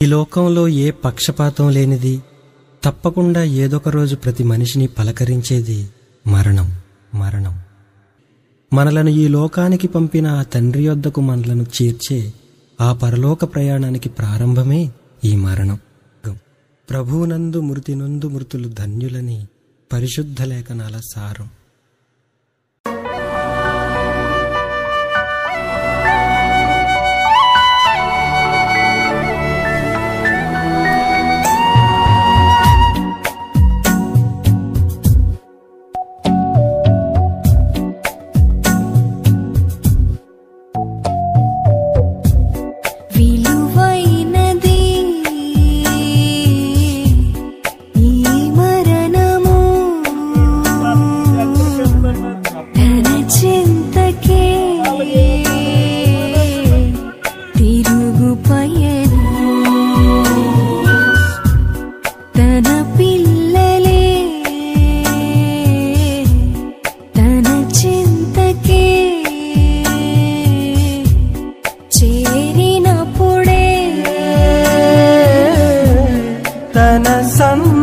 ఈ లోకంలో ఏ పక్షపాతం లేనిది తప్పకుండా ఏదొక రోజు ప్రతి మనిషిని పలకరించేది మరణం మరణం మనలను ఈ లోకానికి పంపిన ఆ తండ్రి యొద్దకు మనలను చేర్చే ఆ పరలోక ప్రయాణానికి ప్రారంభమే ఈ మరణం ప్రభువునందు మృతినందు మృతులు ధన్యులని పరిశుద్ధ లేఖనాల సారం విలువైనది ఈ మరణము తన చింతకే తిరుగు పయనం తన పిల్లలే తన చింతకే చేరినప్పుడే తన సం